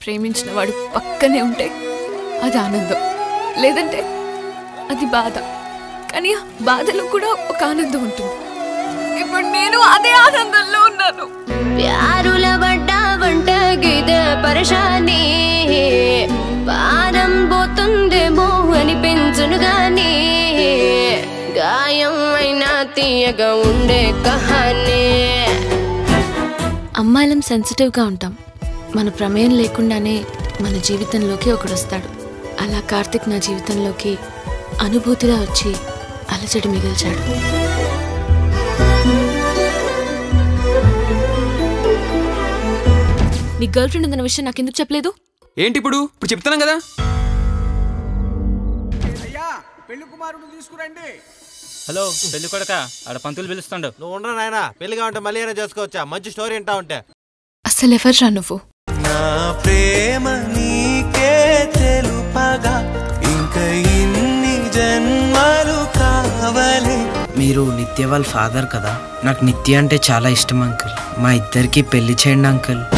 ప్రేమించిన వాడు పక్కనే ఉంటే అది ఆనందం లేదంటే అది బాధ కానీ ఆ బాధలో కూడా ఒక ఆనందం ఉంటుంది ఇప్పుడు నేను అదే ఆనందంలో ఉన్నాను ప్యారుల పడ్డా వంట గిదే పరేషాని పానం పోతుందేమో అనిపించును గాని గాయం అయినా తీయగా ఉండే కహాని అమ్మాయిలం సెన్సిటివ్గా ఉంటాం మన ప్రమేయం లేకుండానే మన జీవితంలోకి ఒకడు వస్తాడు అలా కార్తిక్ నా జీవితంలోకి అనుభూతిగా వచ్చి అలజడి మిగిల్చాడు నీ గర్ల్ ఫ్రెండ్ ఉందన్న విషయం నాకు ఎందుకు చెప్పలేదు ఏంటి ఇప్పుడు ఇప్పుడు చెప్తున్నాం కదా అయ్యా పెళ్లి కుమారుడు తీసుకురండి హలో పెళ్లి కొడక ఆడ పంతులు పిలుస్తాడు నువ్వు ఉండరా నాయనా పెళ్లిగా ఉంటే మళ్ళీ అయినా చేసుకోవచ్చా మంచి స్టోరీ వింటా ఉంటే అసలు ఎవర్రా నువ్వు నా ప్రేమ నీకే తెలుపగా ఇంక ఇన్ని జన్మలు కావలే మీరు నిత్య వాళ్ళ ఫాదర్ కదా నాకు నిత్య అంటే చాలా ఇష్టం అంకుల్ మా ఇద్దరికి పెళ్లి చేయండి అంకుల్